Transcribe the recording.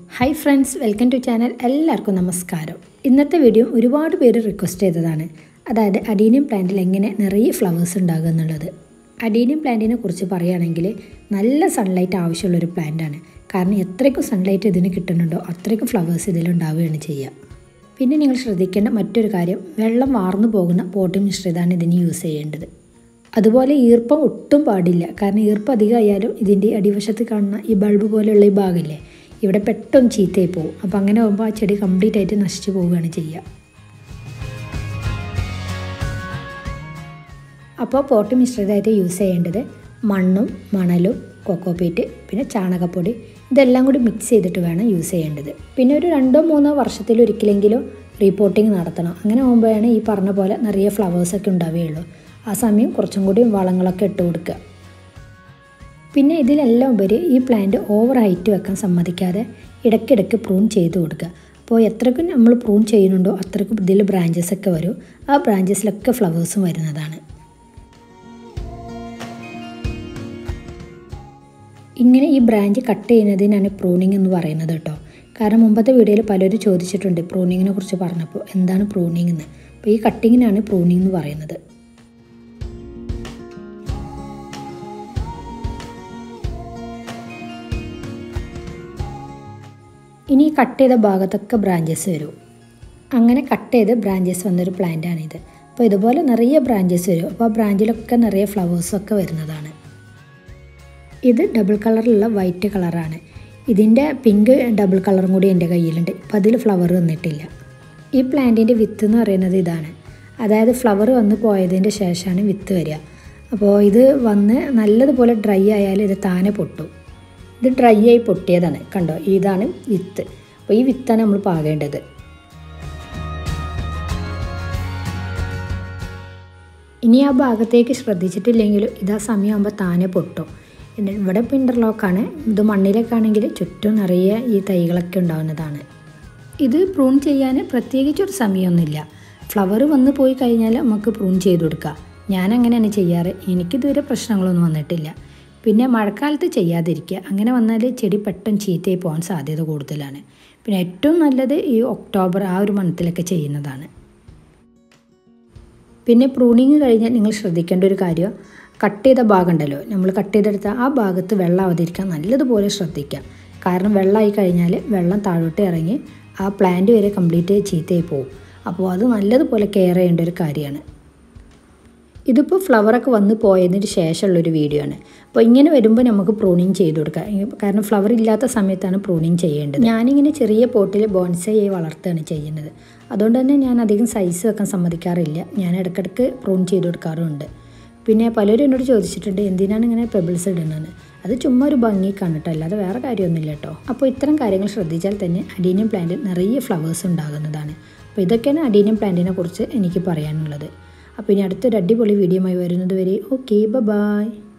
hi friends welcome to channel എല്ലാവർക്കും നമസ്കാരം ഇന്നത്തെ വീഡിയോ ഒരുപാട് പേര് റിക്വസ്റ്റ് ചെയ്തതാണ് അതായത് അഡീനിയം പ്ലാന്റിൽ എങ്ങനെ നിറയെ ഫ്ലവേഴ്സ് ഉണ്ടാകുക എന്നുള്ളത് അഡീനിയം പ്ലാന്റിനെ കുറിച്ച് പറയുകയാണെങ്കിൽ നല്ല സൺലൈറ്റ് ആവശ്യമുള്ളൊരു പ്ലാന്റാണ് കാരണം എത്രയ്ക്കും സൺലൈറ്റ് ഇതിന് കിട്ടുന്നുണ്ടോ അത്രയ്ക്കും ഫ്ലവേഴ്സ് ഇതിലുണ്ടാവുകയാണ് ചെയ്യുക പിന്നെ നിങ്ങൾ ശ്രദ്ധിക്കേണ്ട മറ്റൊരു കാര്യം വെള്ളം വാർന്നു പോകുന്ന പോട്ടിംഗ് മിശ്രിതമാണ് ഇതിന് യൂസ് ചെയ്യേണ്ടത് അതുപോലെ ഈർപ്പം ഒട്ടും പാടില്ല കാരണം ഈർപ്പം അധികമായാലും ഇതിൻ്റെ അടിവശത്ത് കാണുന്ന ഈ ബൾബ് പോലെയുള്ള ഈ ഭാഗമില്ലേ ഇവിടെ പെട്ടെന്ന് ചീത്തയായി പോകും അപ്പോൾ അങ്ങനെ ആകുമ്പോൾ ആ ചെടി കംപ്ലീറ്റ് ആയിട്ട് നശിച്ചു പോവുകയാണ് ചെയ്യുക അപ്പോൾ പോട്ട് മിശ്രിതമായിട്ട് യൂസ് ചെയ്യേണ്ടത് മണ്ണും മണലും കൊക്കോപീറ്റ് പിന്നെ ചാണകപ്പൊടി ഇതെല്ലാം കൂടി മിക്സ് ചെയ്തിട്ട് വേണം യൂസ് ചെയ്യേണ്ടത് പിന്നെ ഒരു രണ്ടോ മൂന്നോ വർഷത്തിലൊരിക്കലെങ്കിലും റീപോർട്ടിങ് നടത്തണം അങ്ങനെ ആകുമ്പോഴാണ് ഈ പറഞ്ഞ പോലെ നിറയെ ഫ്ലവേഴ്സൊക്കെ ഉണ്ടാവുകയുള്ളൂ ആ സമയം കുറച്ചും കൂടി വളങ്ങളൊക്കെ ഇട്ട് കൊടുക്കുക പിന്നെ ഇതിലെല്ലാം ഉപരി ഈ പ്ലാന്റ് ഓവർ ഹൈറ്റ് വെക്കാൻ സമ്മതിക്കാതെ ഇടയ്ക്കിടയ്ക്ക് പ്രൂൺ ചെയ്ത് കൊടുക്കുക അപ്പോൾ എത്രയ്ക്കും നമ്മൾ പ്രൂൺ ചെയ്യുന്നുണ്ടോ അത്രയ്ക്കും ഇതിൽ ബ്രാഞ്ചസ് ഒക്കെ വരും ആ ബ്രാഞ്ചസിലൊക്കെ ഫ്ലവേഴ്സും വരുന്നതാണ് ഇങ്ങനെ ഈ ബ്രാഞ്ച് കട്ട് ചെയ്യുന്നതിനാണ് പ്രൂണിങ് എന്ന് പറയുന്നത് കേട്ടോ കാരണം മുമ്പത്തെ വീഡിയോയിൽ പലരും ചോദിച്ചിട്ടുണ്ട് പ്രൂണിങ്ങിനെ കുറിച്ച് പറഞ്ഞപ്പോൾ എന്താണ് പ്രൂണിങ് എന്ന് അപ്പോൾ ഈ കട്ടിങ്ങിനാണ് പ്രൂണിങ് എന്ന് പറയുന്നത് ഇനി ഈ കട്ട് ചെയ്ത ഭാഗത്തൊക്കെ ബ്രാഞ്ചസ് വരും അങ്ങനെ കട്ട് ചെയ്ത് ബ്രാഞ്ചസ് വന്നൊരു പ്ലാന്റാണിത് അപ്പോൾ ഇതുപോലെ നിറയെ ബ്രാഞ്ചസ് വരും അപ്പോൾ ആ ബ്രാഞ്ചിലൊക്കെ നിറയെ ഫ്ലവേഴ്സൊക്കെ വരുന്നതാണ് ഇത് ഡബിൾ കളറിലുള്ള വൈറ്റ് കളറാണ് ഇതിൻ്റെ പിങ്ക് ഡബിൾ കളറും കൂടി എൻ്റെ കയ്യിലുണ്ട് അപ്പോൾ അതിൽ ഫ്ലവർ വന്നിട്ടില്ല ഈ പ്ലാന്റിൻ്റെ വിത്ത് എന്ന് പറയുന്നത് ഇതാണ് അതായത് ഫ്ലവർ വന്ന് പോയതിൻ്റെ ശേഷമാണ് വിത്ത് വരിക അപ്പോൾ ഇത് വന്ന് നല്ലതുപോലെ ഡ്രൈ ആയാൽ ഇത് താനെ പൊട്ടും ഇത് ഡ്രൈ ആയി പൊട്ടിയതാണ് കണ്ടോ ഇതാണ് വിത്ത് അപ്പോൾ ഈ വിത്താണ് നമ്മൾ പാകേണ്ടത് ഇനി ആ ഭാഗത്തേക്ക് ശ്രദ്ധിച്ചിട്ടില്ലെങ്കിൽ ഇത് ആ സമയമാകുമ്പോൾ താനെ പൊട്ടും ഇവിടെ ഇപ്പോൾ ഇൻ്റർലോക്കാണ് ഇത് മണ്ണിലൊക്കെ ആണെങ്കിൽ ചുറ്റും നിറയെ ഈ തൈകളൊക്കെ ഉണ്ടാവുന്നതാണ് ഇത് പ്രൂൺ ചെയ്യാൻ പ്രത്യേകിച്ചൊരു സമയമൊന്നുമില്ല ഫ്ലവർ വന്ന് പോയി കഴിഞ്ഞാൽ നമുക്ക് പ്രൂൺ ചെയ്ത് കൊടുക്കാം ഞാൻ അങ്ങനെയാണ് ചെയ്യാറ് എനിക്കിതുവരെ പ്രശ്നങ്ങളൊന്നും വന്നിട്ടില്ല പിന്നെ മഴക്കാലത്ത് ചെയ്യാതിരിക്കുക അങ്ങനെ വന്നാൽ ചെടി പെട്ടെന്ന് ചീത്തയായി പോകാൻ സാധ്യത കൂടുതലാണ് പിന്നെ ഏറ്റവും നല്ലത് ഈ ഒക്ടോബർ ആ ഒരു മന്തിലൊക്കെ ചെയ്യുന്നതാണ് പിന്നെ പ്രൂണിങ് കഴിഞ്ഞാൽ നിങ്ങൾ ശ്രദ്ധിക്കേണ്ട ഒരു കാര്യം കട്ട് ചെയ്ത ഭാഗം ഉണ്ടല്ലോ നമ്മൾ കട്ട് ചെയ്തെടുത്ത ആ ഭാഗത്ത് വെള്ളം ആവാതിരിക്കാൻ നല്ലതുപോലെ ശ്രദ്ധിക്കുക കാരണം വെള്ളമായി കഴിഞ്ഞാൽ വെള്ളം താഴോട്ട് ഇറങ്ങി ആ പ്ലാന്റ് വരെ കംപ്ലീറ്റ് ചീത്തയായി പോകും അപ്പോൾ അത് നല്ലതുപോലെ കെയർ ചെയ്യേണ്ട ഒരു കാര്യമാണ് ഇതിപ്പോൾ ഫ്ലവറൊക്കെ വന്ന് പോയതിന് ശേഷമുള്ളൊരു വീഡിയോ ആണ് അപ്പോൾ ഇങ്ങനെ വരുമ്പോൾ നമുക്ക് പ്രൂണിങ് ചെയ്ത് കൊടുക്കാം കാരണം ഫ്ലവർ ഇല്ലാത്ത സമയത്താണ് പ്രൂണിങ് ചെയ്യേണ്ടത് ഞാനിങ്ങനെ ചെറിയ പോട്ടിൽ ബോൺസൈ വളർത്തുകയാണ് ചെയ്യുന്നത് അതുകൊണ്ട് തന്നെ ഞാൻ അധികം സൈസ് വെക്കാൻ സമ്മതിക്കാറില്ല ഞാൻ ഇടയ്ക്കിടയ്ക്ക് പ്രൂൺ ചെയ്ത് കൊടുക്കാറുമുണ്ട് പിന്നെ പലരും എന്നോട് ചോദിച്ചിട്ടുണ്ട് എന്തിനാണ് ഇങ്ങനെ പെബിൾസ് ഇടുന്നത് അത് ചുമ്മാ ഒരു ഭംഗി കണ്ടിട്ടോ അല്ലാതെ വേറെ കാര്യമൊന്നുമില്ല കേട്ടോ അപ്പോൾ ഇത്തരം കാര്യങ്ങൾ ശ്രദ്ധിച്ചാൽ തന്നെ അഡീനിയം പ്ലാന്റിൽ നിറയെ ഫ്ലവേഴ്സ് ഉണ്ടാകുന്നതാണ് അപ്പോൾ ഇതൊക്കെയാണ് അഡീനിയം പ്ലാന്റിനെ കുറിച്ച് എനിക്ക് പറയാനുള്ളത് അപ്പോൾ ഇനി അടുത്തൊരു അടിപൊളി വീഡിയോ ആയി വരുന്നത് വരെ ഓക്കെ ബൈ